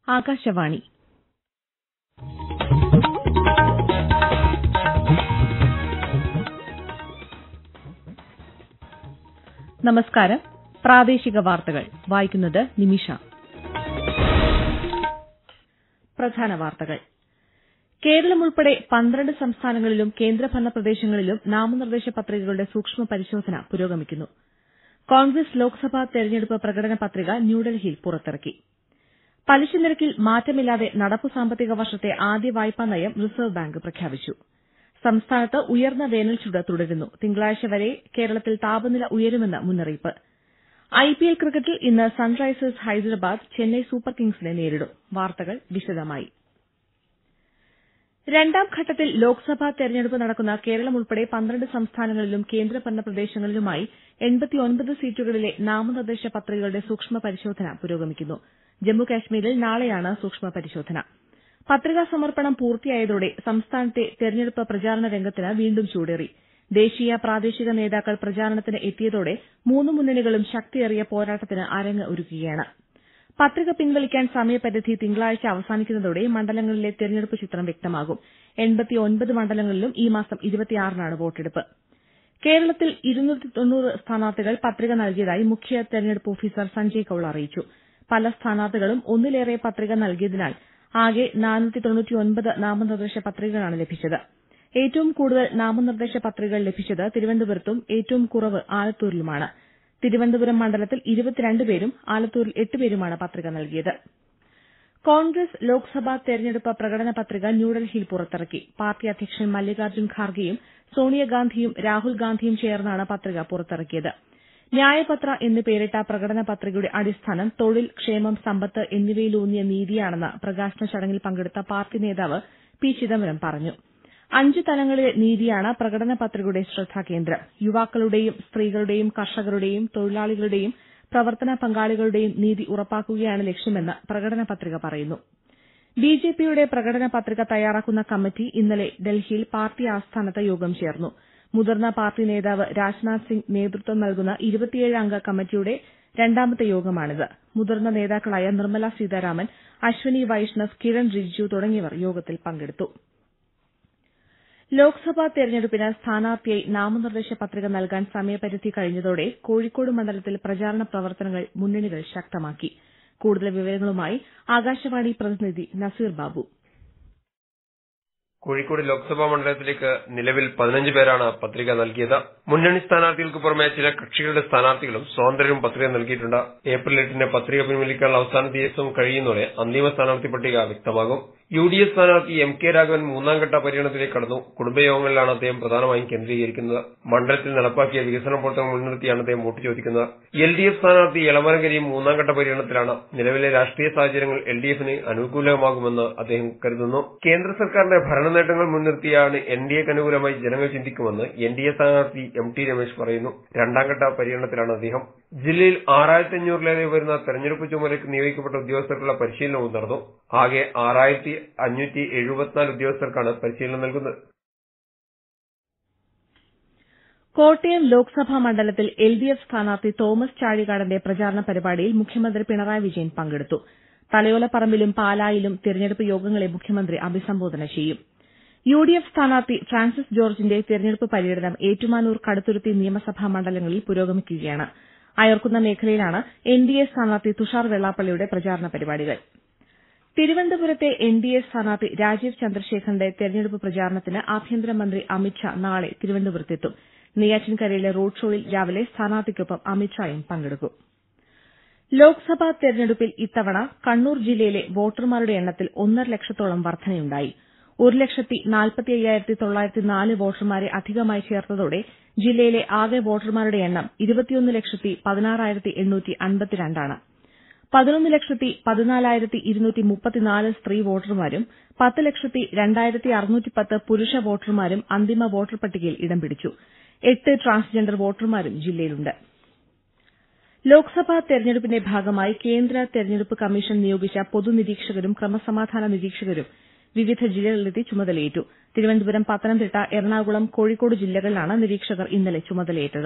ആകാശവാണി നമസ്കാരം പ്രാദേശിക വാർത്തകൾ വായിക്കുന്നത് നിമിഷ പ്രധാന വാർത്തകൾ കേരളം ഉൾപ്പെടെ പന്ത്രണ്ട് സംസ്ഥാനങ്ങളിലും കേന്ദ്രഭരണ പ്രദേശങ്ങളിലും നാമനിർദ്ദേശ പത്രികകളുടെ സൂക്ഷ്മ പരിശോധന പുരോഗമിക്കുന്നു കോൺഗ്രസ് ലോക്സഭാ തെരഞ്ഞെടുപ്പ് പ്രകടന പത്രിക ന്യൂഡൽഹിയിൽ പുറത്തിറക്കി പലിശ നിരക്കിൽ മാറ്റമില്ലാതെ നടപ്പു സാമ്പത്തിക വർഷത്തെ ആദ്യ വായ്പാ നയം റിസർവ് ബാങ്ക് പ്രഖ്യാപിച്ചു സംസ്ഥാനത്ത് ഉയർന്ന വേനൽച്ചൂട് തുടരുന്നു തിങ്കളാഴ്ച വരെ കേരളത്തിൽ താപനില ഉയരുമെന്ന് മുന്നറിയിപ്പ് ഐപിഎൽ ക്രിക്കറ്റിൽ ഇന്ന് സൺറൈസേഴ്സ് ഹൈദരാബാദ് ചെന്നൈ സൂപ്പർ കിങ്സിനെ നേരിടും വാർത്തകൾ വിശദമായി രണ്ടാം ഘട്ടത്തിൽ ലോക്സഭാ തെരഞ്ഞെടുപ്പ് നടക്കുന്ന കേരളം ഉൾപ്പെടെ പന്ത്രണ്ട് സംസ്ഥാനങ്ങളിലും കേന്ദ്രഭരണ പ്രദേശങ്ങളിലുമായി സീറ്റുകളിലെ നാമനിർദ്ദേശ പത്രികകളുടെ സൂക്ഷ്മ പരിശോധന പുരോഗമിക്കുന്നു ജമ്മുകാശ്മീരിൽ നാളെയാണ് സൂക്ഷ്മ പരിശോധന പത്രികാ സമർപ്പണം പൂർത്തിയായതോടെ സംസ്ഥാനത്തെ തെരഞ്ഞെടുപ്പ് പ്രചാരണ രംഗത്തിന് വീണ്ടും ചൂടേറി ദേശീയ പ്രാദേശിക നേതാക്കൾ പ്രചാരണത്തിന് എത്തിയതോടെ മൂന്ന് മുന്നണികളും ശക്തിയേറിയ പോരാട്ടത്തിന് അരങ്ങ് ഒരുക്കുകയാണ് പത്രിക പിൻവലിക്കാൻ സമയപരിധി തിങ്കളാഴ്ച അവസാനിക്കുന്നതോടെ മണ്ഡലങ്ങളിലെ തെരഞ്ഞെടുപ്പ് ചിത്രം വ്യക്തമാകും മണ്ഡലങ്ങളിലും ഈ മാസം നാണ് വോട്ടെടുപ്പ് കേരളത്തിൽ സ്ഥാനാർത്ഥികൾ പത്രിക നൽകിയതായി മുഖ്യ തെരഞ്ഞെടുപ്പ് ഓഫീസർ സഞ്ജയ് കൌൾ അറിയിച്ചു പല സ്ഥാനാർത്ഥികളും ഒന്നിലേറെ പത്രിക നൽകിയതിനാൽ ആകെ നാമനിർദ്ദേശ പത്രികകളാണ് ലഭിച്ചത് ഏറ്റവും കൂടുതൽ നാമനിർദ്ദേശ പത്രികകൾ ലഭിച്ചത് തിരുവനന്തപുരത്തും ഏറ്റവും കുറവ് ആലത്തൂരിലുമാണ് തിരുവനന്തപുരം മണ്ഡലത്തിൽ പേരും ആലത്തൂരിൽ എട്ട് പേരുമാണ് പത്രിക നൽകിയത് കോൺഗ്രസ് ലോക്സഭാ തെരഞ്ഞെടുപ്പ് പ്രകടന പത്രിക ന്യൂഡൽഹിയിൽ പുറത്തിറക്കി പാർട്ടി അധ്യക്ഷൻ മല്ലികാർജ്ജുൻ ഖാർഗെയും സോണിയാഗാന്ധിയും രാഹുൽ ഗാന്ധിയും ചേർന്നാണ് പത്രിക പുറത്തിറക്കിയത് ന്യായപത്ര എന്ന് പേരിട്ട പ്രകടന പത്രികയുടെ അടിസ്ഥാനം തൊഴിൽ ക്ഷേമം സമ്പത്ത് എന്നിവയിലൂന്നിയ നീതിയാണെന്ന് പ്രകാശന ചടങ്ങിൽ പങ്കെടുത്ത പാർട്ടി നേതാവ് പി ചിദംബരം പറഞ്ഞു അഞ്ച് തലങ്ങളിലെ നീതിയാണ് പ്രകടന പത്രികയുടെ ശ്രദ്ധാകേന്ദ്രം യുവാക്കളുടെയും സ്ത്രീകളുടെയും കർഷകരുടെയും തൊഴിലാളികളുടെയും പ്രവർത്തന പങ്കാളികളുടെയും നീതി ഉറപ്പാക്കുകയാണ് ലക്ഷ്യമെന്ന് പ്രകടന പത്രിക പറയുന്നു ബിജെപിയുടെ പ്രകടന പത്രിക തയ്യാറാക്കുന്ന കമ്മിറ്റി ഇന്നലെ ഡൽഹിയിൽ പാർട്ടി ആസ്ഥാനത്ത് യോഗം ചേർന്നു മുതിർന്ന പാർട്ടി നേതാവ് രാജ്നാഥ് സിംഗ് നേതൃത്വം നൽകുന്ന ഇരുപത്തിയേഴ് അംഗ കമ്മിറ്റിയുടെ രണ്ടാമത്തെ യോഗമാണിത് മുതിർന്ന നേതാക്കളായ നിർമ്മല സീതാരാമൻ അശ്വനി വൈഷ്ണവ് കിരൺ റിജിജു തുടങ്ങിയവർ യോഗത്തിൽ പങ്കെടുത്തു ലോക്സഭാ തെരഞ്ഞെടുപ്പിന് സ്ഥാനാർത്ഥിയായി നാമനിർദ്ദേശ പത്രിക നൽകാൻ സമയപരിധി കഴിഞ്ഞതോടെ കോഴിക്കോട് മണ്ഡലത്തിൽ പ്രചാരണ പ്രവർത്തനങ്ങൾ മുന്നണികൾ ശക്തമാക്കി കൂടുതൽ വിവരങ്ങളുമായി ആകാശവാണി പ്രതിനിധി നസീർ ബാബു കോഴിക്കോട് ലോക്സഭാ മണ്ഡലത്തിലേക്ക് നിലവിൽ പതിനഞ്ച് പേരാണ് പത്രിക നൽകിയത് മുന്നണി സ്ഥാനാർത്ഥികൾക്ക് പുറമെ ചില കക്ഷികളുടെ സ്ഥാനാർത്ഥികളും സ്വതന്ത്രരും പത്രിക നൽകിയിട്ടുണ്ട് ഏപ്രിൽ എട്ടിന് പത്രിക പിൻവലിക്കാനുള്ള അവസാന ദിവസം കഴിയുന്നതോടെ അന്തിമ സ്ഥാനാർത്ഥി പട്ടിക വ്യക്തമാകും യു ഡി എഫ് സ്ഥാനാർത്ഥി എം കെ രാഘവൻ മൂന്നാംഘട്ട പര്യടനത്തിലേക്ക് കടന്നു കുടുംബയോഗങ്ങളിലാണ് അദ്ദേഹം പ്രധാനമായും കേന്ദ്രീകരിക്കുന്നത് മണ്ഡലത്തിൽ നടപ്പാക്കിയ വികസന പ്രവർത്തനങ്ങൾ മുൻനിർത്തിയാണ് അദ്ദേഹം വോട്ട് ചോദിക്കുന്നത് എൽ ഡി എഫ് സ്ഥാനാർത്ഥി എളമരകരിയും മൂന്നാംഘട്ട പര്യടനത്തിലാണ് നിലവിലെ രാഷ്ട്രീയ സാഹചര്യങ്ങൾ എൽ ഡി എഫിന് അനുകൂലമാകുമെന്ന് അദ്ദേഹം കരുതുന്നു കേന്ദ്ര സർക്കാരിന്റെ ഭരണ നേട്ടങ്ങൾ മുൻനിർത്തിയാണ് എൻ ഡി എക്ക് അനുകൂലമായി ജനങ്ങൾ ചിന്തിക്കുമെന്ന് എൻ ഡി എ സ്ഥാനാർത്ഥി എം ടി രമേശ് പറയുന്നു രണ്ടാംഘട്ട പര്യടനത്തിലാണ് അദ്ദേഹം ജില്ലയിൽ ആറായിരത്തി അഞ്ഞൂറിലേറെ വരുന്ന തെരഞ്ഞെടുപ്പ് ചുമതലയ്ക്ക് നിയോഗിക്കപ്പെട്ട ഉദ്യോഗസ്ഥർക്കുള്ള പരിശീലനവും നടന്നു ആകെ ആറായിരത്തി അഞ്ഞൂറ്റി എഴുപത്തിനാല് ഉദ്യോഗസ്ഥർക്കാണ് പരിശീലനം നൽകുന്നത് കോട്ടയം ലോക്സഭാ മണ്ഡലത്തിൽ എൽ ഡി എഫ് സ്ഥാനാർത്ഥി തോമസ് ചാഴികാടന്റെ പ്രചാരണ പരിപാടിയിൽ മുഖ്യമന്ത്രി പിണറായി വിജയൻ പങ്കെടുത്തു തലയോലപ്പറമ്പിലും പാലായിലും തെരഞ്ഞെടുപ്പ് യോഗങ്ങളെ മുഖ്യമന്ത്രി അഭിസംബോധന ചെയ്യും യു ഡി എഫ് സ്ഥാനാർത്ഥി ഫ്രാൻസിസ് ജോർജിന്റെ തെരഞ്ഞെടുപ്പ് പര്യടനം ഏറ്റുമാനൂർ കടുത്തുരുത്തി നിയമസഭാ മണ്ഡലങ്ങളിൽ പുരോഗമിക്കുകയാണ് അയർക്കുന്ന മേഖലയിലാണ് എൻ ഡി എ സ്ഥാനാർത്ഥി തുഷാർ വെള്ളാപ്പള്ളിയുടെ പ്രചാരണ പരിപാടികൾ തിരുവനന്തപുരത്തെ എൻ ഡി എ സ്ഥാനാർത്ഥി രാജീവ് ചന്ദ്രശേഖറിന്റെ തെരഞ്ഞെടുപ്പ് പ്രചാരണത്തിന് ആഭ്യന്തരമന്ത്രി അമിത്ഷാ നാളെ തിരുവനന്തപുരത്തെത്തും നെയ്യാറ്റിൻകരയിലെ റോഡ് ഷോയിൽ രാവിലെ സ്ഥാനാർത്ഥിക്കൊപ്പം അമിത്ഷായും പങ്കെടുക്കും ലോക്സഭാ തെരഞ്ഞെടുപ്പിൽ ഇത്തവണ കണ്ണൂർ ജില്ലയിലെ വോട്ടർമാരുടെ എണ്ണത്തിൽ ഒന്നര ലക്ഷത്തോളം വർധനയുണ്ടായി ഒരു ലക്ഷത്തി നാൽപ്പത്തി അയ്യായിരത്തി തൊള്ളായിരത്തി നാല് വോട്ടർമാരെ അധികമായി ചേർത്തതോടെ ജില്ലയിലെ ആകെ വോട്ടർമാരുടെ എണ്ണം ഇരുപത്തിയൊന്ന് ലക്ഷത്തി പതിനാറായിരത്തി എണ്ണൂറ്റി അൻപത്തിരണ്ടാണ് പതിനൊന്ന് ലക്ഷത്തി പതിനാലായിരത്തി ഇരുന്നൂറ്റി മുപ്പത്തിനാല് സ്ത്രീ വോട്ടർമാരും പത്ത് ലക്ഷത്തി രണ്ടായിരത്തി അറുന്നൂറ്റി പത്ത് പുരുഷ വോട്ടർമാരും അന്തിമ വോട്ടർ പട്ടികയിൽ ഇടം പിടിച്ചു എട്ട് ട്രാൻസ്ജെൻഡർ വോട്ടർമാരും ജില്ലയിലുണ്ട് ലോക്സഭാ തെരഞ്ഞെടുപ്പിന്റെ ഭാഗമായി കേന്ദ്ര തെരഞ്ഞെടുപ്പ് കമ്മീഷൻ നിയോഗിച്ച പൊതുനിരീക്ഷകരും ക്രമസമാധാന നിരീക്ഷകരും വിവിധ ജില്ലകളിലെത്തി ചുമതലയേറ്റു തിരുവനന്തപുരം പത്തനംതിട്ട എറണാകുളം കോഴിക്കോട് ജില്ലകളിലാണ് നിരീക്ഷകർ ഇന്നലെ ചുമതലയേറ്റത്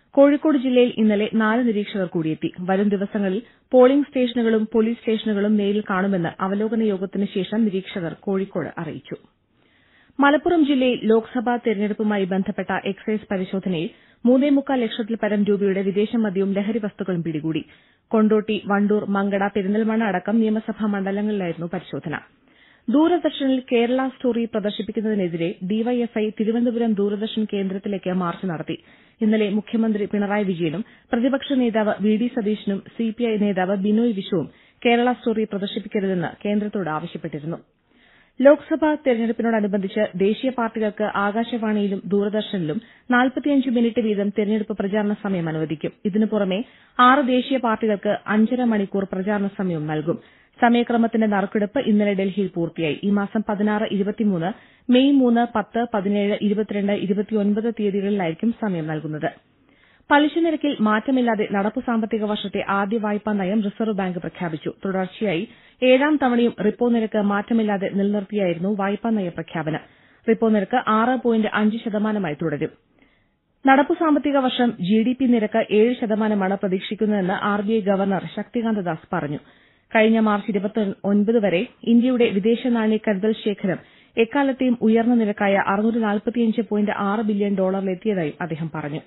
കോഴിക്കോട് ജില്ലയിൽ ഇന്നലെ നാല് നിരീക്ഷകർ കൂടിയെത്തി വരും ദിവസങ്ങളിൽ പോളിംഗ് സ്റ്റേഷനുകളും പോലീസ് സ്റ്റേഷനുകളും നേരിൽ കാണുമെന്ന് അവലോകന യോഗത്തിന് ശേഷം നിരീക്ഷകർ കോഴിക്കോട് അറിയിച്ചു മലപ്പുറം ജില്ലയിൽ ലോക്സഭാ തെരഞ്ഞെടുപ്പുമായി ബന്ധപ്പെട്ട എക്സൈസ് പരിശോധനയിൽ മൂന്നേമുക്കാൽ ലക്ഷത്തിൽ പരം രൂപയുടെ വിദേശ മദ്യവും ലഹരി വസ്തുക്കളും പിടികൂടി കൊണ്ടോട്ടി വണ്ടൂർ മങ്കട പെരിന്തൽമണ്ണ അടക്കം നിയമസഭാ മണ്ഡലങ്ങളിലായിരുന്നു പരിശോധന ദൂരദർശനിൽ കേരള സ്റ്റോറി പ്രദർശിപ്പിക്കുന്നതിനെതിരെ ഡിവൈഎഫ്ഐ തിരുവനന്തപുരം ദൂരദർശൻ കേന്ദ്രത്തിലേക്ക് മാർച്ച് നടത്തി ഇന്നലെ മുഖ്യമന്ത്രി പിണറായി വിജയനും പ്രതിപക്ഷ നേതാവ് വി ഡി സതീശനും സിപിഐ നേതാവ് ബിനോയ് വിശ്വവും കേരള സ്റ്റോറി പ്രദർശിപ്പിക്കരുതെന്ന് കേന്ദ്രത്തോട് ആവശ്യപ്പെട്ടിരുന്നു ലോക്സഭാ തെരഞ്ഞെടുപ്പിനോടനുബന്ധിച്ച് ദേശീയ പാർട്ടികൾക്ക് ആകാശവാണിയിലും ദൂരദർശനിലും നാൽപ്പത്തിയഞ്ച് മിനിറ്റ് വീതം തെരഞ്ഞെടുപ്പ് പ്രചാരണ സമയം അനുവദിക്കും ഇതിനു പുറമെ ആറ് ദേശീയ പാർട്ടികൾക്ക് അഞ്ചര മണിക്കൂർ പ്രചാരണ സമയവും നൽകും സമയക്രമത്തിന്റെ നറുക്കെടുപ്പ് ഇന്നലെ ഡൽഹിയിൽ പൂർത്തിയായി ഈ മാസം പതിനാറ് ഇരുപത്തിമൂന്ന് മെയ് മൂന്ന് പത്ത് പതിനേഴ് ഇരുപത്തിരണ്ട് ഇരുപത്തിയൊൻപത് തീയതികളിലായിരിക്കും സമയം നൽകുന്നത് പലിശ നിരക്കിൽ മാറ്റമില്ലാതെ നടപ്പു സാമ്പത്തിക വർഷത്തെ ആദ്യ വായ്പാ നയം റിസർവ് ബാങ്ക് പ്രഖ്യാപിച്ചു തുടർച്ചയായി ഏഴാം തവണയും റിപ്പോ നിരക്ക് മാറ്റമില്ലാതെ നിലനിർത്തിയായിരുന്നു വായ്പാ നയ പ്രഖ്യാപനം റിപ്പോ നിരക്ക് ആറ് പോയിന്റ് അഞ്ച് ശതമാനമായി തുടരും നടപ്പു സാമ്പത്തിക വർഷം ജിഡിപി നിരക്ക് ഏഴ് ശതമാനമാണ് പ്രതീക്ഷിക്കുന്നതെന്ന് ആർബിഐ ഗവർണർ ശക്തികാന്ത ദാസ് പറഞ്ഞു കഴിഞ്ഞ മാർച്ച് ഇരുപത്തിയൊൻപത് വരെ ഇന്ത്യയുടെ വിദേശ നാണ്യ കരുതൽ ശേഖരം എക്കാലത്തെയും ഉയർന്ന നിരക്കായ അറുന്നൂറ്റി നാൽപ്പത്തിയഞ്ച് പോയിന്റ് ആറ് ബില്യൺ ഡോളറിലെത്തിയതായും അദ്ദേഹം പറഞ്ഞു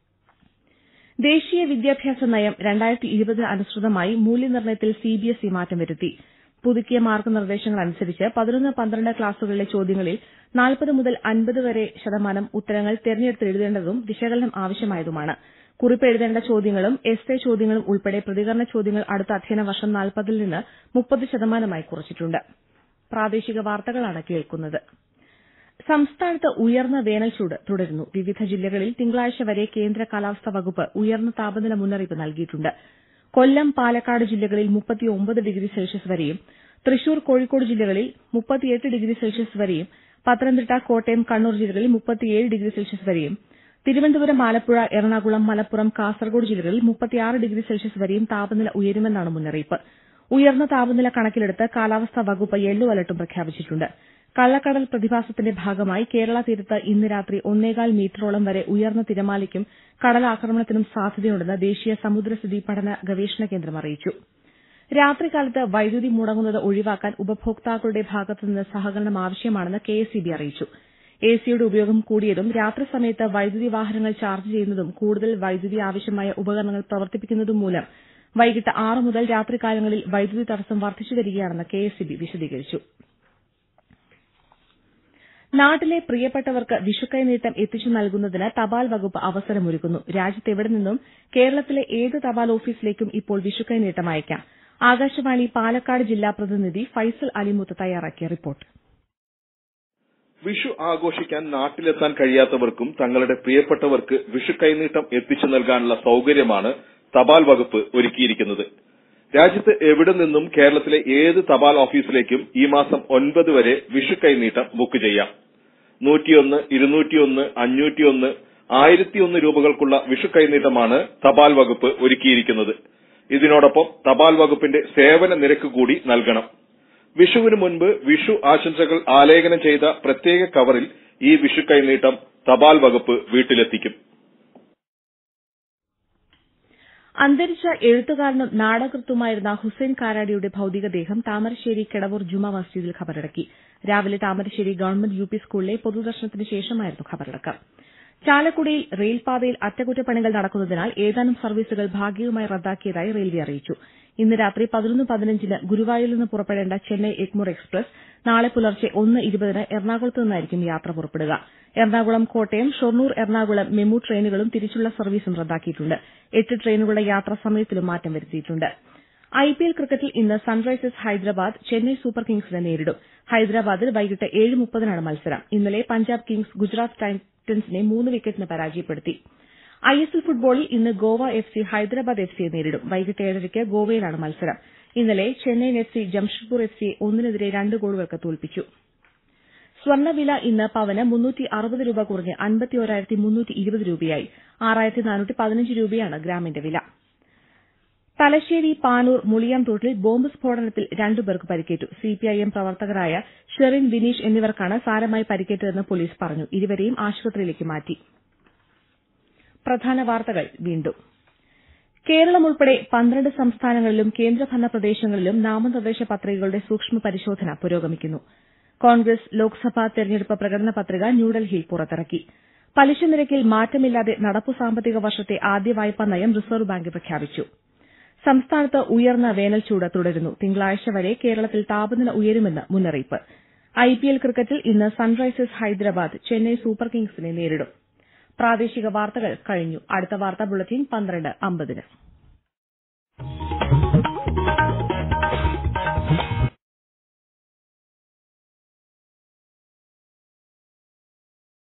ദേശീയ വിദ്യാഭ്യാസ നയം രണ്ടായിരത്തി ഇരുപതിന് അനുസൃതമായി മൂല്യനിർണ്ണയത്തിൽ സിബിഎസ്ഇ മാറ്റം വരുത്തി പുതുക്കിയ മാർഗ്ഗനിർദ്ദേശങ്ങൾ അനുസരിച്ച് പതിനൊന്ന് പന്ത്രണ്ട് ക്ലാസുകളിലെ ചോദ്യങ്ങളിൽ നാൽപ്പത് മുതൽ അൻപത് വരെ ശതമാനം ഉത്തരങ്ങൾ തെരഞ്ഞെടുത്ത് എഴുതേണ്ടതും വിശകലനം ആവശ്യമായതുമാണ് കുറിപ്പ് എഴുതേണ്ട ചോദ്യങ്ങളും എസ്സേ ചോദ്യങ്ങളും ഉൾപ്പെടെ പ്രതികരണ ചോദ്യങ്ങൾ അടുത്ത അധ്യയന വർഷം നാൽപ്പതിൽ നിന്ന് മുപ്പത് ശതമാനമായി കുറച്ചിട്ടുണ്ട് പ്രാദേശിക വാർത്തകളാണ് കേൾക്കുന്നത് സംസ്ഥാനത്ത് ഉയർന്ന വേനൽച്ചൂട് തുടരുന്നു വിവിധ ജില്ലകളിൽ തിങ്കളാഴ്ച വരെ കേന്ദ്ര കാലാവസ്ഥാ വകുപ്പ് ഉയർന്ന താപനില മുന്നറിയിപ്പ് നൽകിയിട്ടുണ്ട് കൊല്ലം പാലക്കാട് ജില്ലകളിൽ മുപ്പത്തിയൊമ്പത് ഡിഗ്രി സെൽഷ്യസ് വരെയും തൃശൂർ കോഴിക്കോട് ജില്ലകളിൽ മുപ്പത്തിയെട്ട് ഡിഗ്രി സെൽഷ്യസ് വരെയും പത്തനംതിട്ട കോട്ടയം കണ്ണൂർ ജില്ലകളിൽ മുപ്പത്തിയേഴ് ഡിഗ്രി സെൽഷ്യസ് വരെയും തിരുവനന്തപുരം ആലപ്പുഴ എറണാകുളം മലപ്പുറം കാസർഗോഡ് ജില്ലകളിൽ മുപ്പത്തിയാറ് ഡിഗ്രി സെൽഷ്യസ് വരെയും താപനില ഉയരുമെന്നാണ് മുന്നറിയിപ്പ് ഉയർന്ന താപനില കണക്കിലെടുത്ത് കാലാവസ്ഥാ വകുപ്പ് യെല്ലോ അലർട്ടും പ്രഖ്യാപിച്ചിട്ടുണ്ട് കള്ളക്കടൽ പ്രതിഭാസത്തിന്റെ ഭാഗമായി കേരള തീരത്ത് ഇന്ന് രാത്രി ഒന്നേകാൽ മീറ്ററോളം വരെ ഉയർന്ന തിരമാലയ്ക്കും കടലാക്രമണത്തിനും സാധ്യതയുണ്ടെന്ന് ദേശീയ സമുദ്രസ്ഥിതി പഠന ഗവേഷണ കേന്ദ്രം അറിയിച്ചു രാത്രികാലത്ത് വൈദ്യുതി മുടങ്ങുന്നത് ഒഴിവാക്കാൻ ഉപഭോക്താക്കളുടെ ഭാഗത്തുനിന്ന് സഹകരണം ആവശ്യമാണെന്ന് കെഎസ്ഇബി അറിയിച്ചു എസിയുടെ ഉപയോഗം കൂടിയതും രാത്രി സമയത്ത് വൈദ്യുതി വാഹനങ്ങൾ ചാർജ് ചെയ്യുന്നതും കൂടുതൽ വൈദ്യുതി ആവശ്യമായ ഉപകരണങ്ങൾ പ്രവർത്തിപ്പിക്കുന്നതും മൂലം വൈകിട്ട് ആറ് മുതൽ രാത്രികാലങ്ങളിൽ വൈദ്യുതി തടസ്സം വർദ്ധിച്ചുവരികയാണെന്ന് കെഎസ്ഇബി വിശദീകരിച്ചു നാട്ടിലെ പ്രിയപ്പെട്ടവർക്ക് വിഷുക്കൈനീട്ടം എത്തിച്ചു നൽകുന്നതിന് തപാൽ വകുപ്പ് അവസരമൊരുക്കുന്നു രാജ്യത്തെവിടെ നിന്നും കേരളത്തിലെ ഏത് തപാൽ ഓഫീസിലേക്കും ഇപ്പോൾ വിഷുക്കൈനീട്ടം അയക്കാം ആകാശവാണി പാലക്കാട് ജില്ലാ പ്രതിനിധി ഫൈസൽ അലിമുത്ത് തയ്യാറാക്കിയ റിപ്പോർട്ട് വിഷു ആഘോഷിക്കാൻ നാട്ടിലെത്താൻ കഴിയാത്തവർക്കും തങ്ങളുടെ പ്രിയപ്പെട്ടവർക്ക് വിഷു കൈനീട്ടം എത്തിച്ചു നൽകാനുള്ള സൌകര്യമാണ് തപാൽ വകുപ്പ് ഒരുക്കിയിരിക്കുന്നത് രാജ്യത്ത് എവിടെ നിന്നും കേരളത്തിലെ ഏത് തപാൽ ഓഫീസിലേക്കും ഈ മാസം ഒൻപത് വരെ വിഷു കൈനീട്ടം ബുക്ക് ചെയ്യാം നൂറ്റിയൊന്ന് ഇരുന്നൂറ്റിയൊന്ന് അഞ്ഞൂറ്റിയൊന്ന് ആയിരത്തിയൊന്ന് രൂപകൾക്കുള്ള വിഷു കൈനീട്ടമാണ് തപാൽ വകുപ്പ് ഒരുക്കിയിരിക്കുന്നത് ഇതിനോടൊപ്പം തപാൽ വകുപ്പിന്റെ സേവന നിരക്ക് കൂടി നൽകണം വിഷുവിന് മുൻപ് വിഷു ആശംസകൾ ആലേഖനം ചെയ്ത പ്രത്യേക കവറിൽ ഈ വിഷു കൈനീട്ടം തപാൽ വകുപ്പ് വീട്ടിലെത്തിക്കും അന്തരിച്ച എഴുത്തുകാരനും നാടകൃത്തുമായിരുന്ന ഹുസൈൻ കാരാടിയുടെ ഭൌതികദേഹം താമരശ്ശേരി കിടവൂർ ജുമാ മസ്ജിദിൽ ഖബറടക്കി രാവിലെ താമരശ്ശേരി ഗവൺമെന്റ് യു പി സ്കൂളിലെ പൊതുദർശനത്തിന് ശേഷമായിരുന്നു ഖബറടക്കം ചാലക്കുടിയിൽ റെയിൽപാതയിൽ അറ്റകുറ്റപ്പണികൾ നടക്കുന്നതിനാൽ ഏതാനും സർവീസുകൾ ഭാഗികമായി റദ്ദാക്കിയതായി റെയിൽവേ അറിയിച്ചു ഇന്ന് രാത്രി പതിനൊന്ന് പതിനഞ്ചിന് ഗുരുവായൂരിൽ നിന്ന് പുറപ്പെടേണ്ട ചെന്നൈ എഗ്മൂർ എക്സ്പ്രസ് നാളെ പുലർച്ചെ ഒന്ന് ഇരുപതിന് എറണാകുളത്ത് നിന്നായിരിക്കും യാത്ര പുറപ്പെടുക എറണാകുളം കോട്ടയം ഷൊർണൂർ എറണാകുളം മെമു ട്രെയിനുകളും തിരിച്ചുള്ള സർവീസും റദ്ദാക്കിയിട്ടുണ്ട് എട്ട് ട്രെയിനുകളുടെ യാത്രാ സമയത്തിലും മാറ്റം വരുത്തിയിട്ടുണ്ട് ഐപിഎൽ ക്രിക്കറ്റിൽ ഇന്ന് സൺറൈസേഴ്സ് ഹൈദരാബാദ് ചെന്നൈ സൂപ്പർ കിങ്സിനെ നേരിടും ഹൈദരാബാദിൽ വൈകിട്ട് ഏഴ് മുപ്പതിനാണ് മത്സരം ഇന്നലെ പഞ്ചാബ് കിങ്സ് ഗുജറാത്ത് ടൈറ്റൻസിനെ മൂന്ന് വിക്കറ്റിന് പരാജയപ്പെടുത്തി ഐഎസ്എൽ ഫുട്ബോളിൽ ഇന്ന് Goa F C Hyderabad F സിയെ നേരിടും വൈകിട്ട് ഏഴരയ്ക്ക് ഗോവയിലാണ് മത്സരം ഇന്നലെ Chennaiyin F C Jamshedpur F സിയെ ഒന്നിനെതിരെ രണ്ട് ഗോളുകൾക്ക് തോൽപ്പിച്ചു സ്വർണ്ണവില ഇന്ന് പവന് മുന്നൂറ്റി അറുപത് രൂപ കുറഞ്ഞ് അൻപത്തിയോരായിരത്തി മുന്നൂറ്റി ഇരുപത് രൂപയായി ആറായിരത്തി നാനൂറ്റി പതിനഞ്ച് രൂപയാണ് ഗ്രാമിന്റെ വില തലശ്ശേരി പാനൂർ മുളിയാം തോട്ടിൽ ബോംബ് സ്ഫോടനത്തിൽ രണ്ടുപേർക്ക് പരിക്കേറ്റു സിപിഐഎം പ്രവർത്തകരായ ഷെറിൻ വിനീഷ് എന്നിവർക്കാണ് സാരമായി പരിക്കേറ്റതെന്ന് പോലീസ് പറഞ്ഞു ഇരുവരെയും ആശുപത്രിയിലേക്ക് മാറ്റി പ്രധാന വാർത്തകൾ വീണ്ടും കേരളം ഉൾപ്പെടെ പന്ത്രണ്ട് സംസ്ഥാനങ്ങളിലും കേന്ദ്രഭരണ പ്രദേശങ്ങളിലും നാമനിർദ്ദേശ പത്രികകളുടെ സൂക്ഷ്മ പരിശോധന പുരോഗമിക്കുന്നു കോൺഗ്രസ് ലോക്സഭാ തെരഞ്ഞെടുപ്പ് പ്രകടന പത്രിക ന്യൂഡൽഹിയിൽ പുറത്തിറക്കി പലിശ നിരക്കിൽ മാറ്റമില്ലാതെ നടപ്പു സാമ്പത്തിക വർഷത്തെ ആദ്യ വായ്പാ നയം റിസർവ് ബാങ്ക് പ്രഖ്യാപിച്ചു സംസ്ഥാനത്ത് ഉയർന്ന വേനൽച്ചൂട് തുടരുന്നു തിങ്കളാഴ്ച വരെ കേരളത്തിൽ താപനില ഉയരുമെന്ന് മുന്നറിയിപ്പ് ഐപിഎൽ ക്രിക്കറ്റിൽ ഇന്ന് സൺറൈസേഴ്സ് ഹൈദരാബാദ് ചെന്നൈ സൂപ്പർ കിങ്സിനെ നേരിടും പ്രാദേശിക വാർത്തകൾ കഴിഞ്ഞു അടുത്ത വാർത്താ ബുള്ളറ്റിൻ പന്ത്രണ്ട് അമ്പതിന്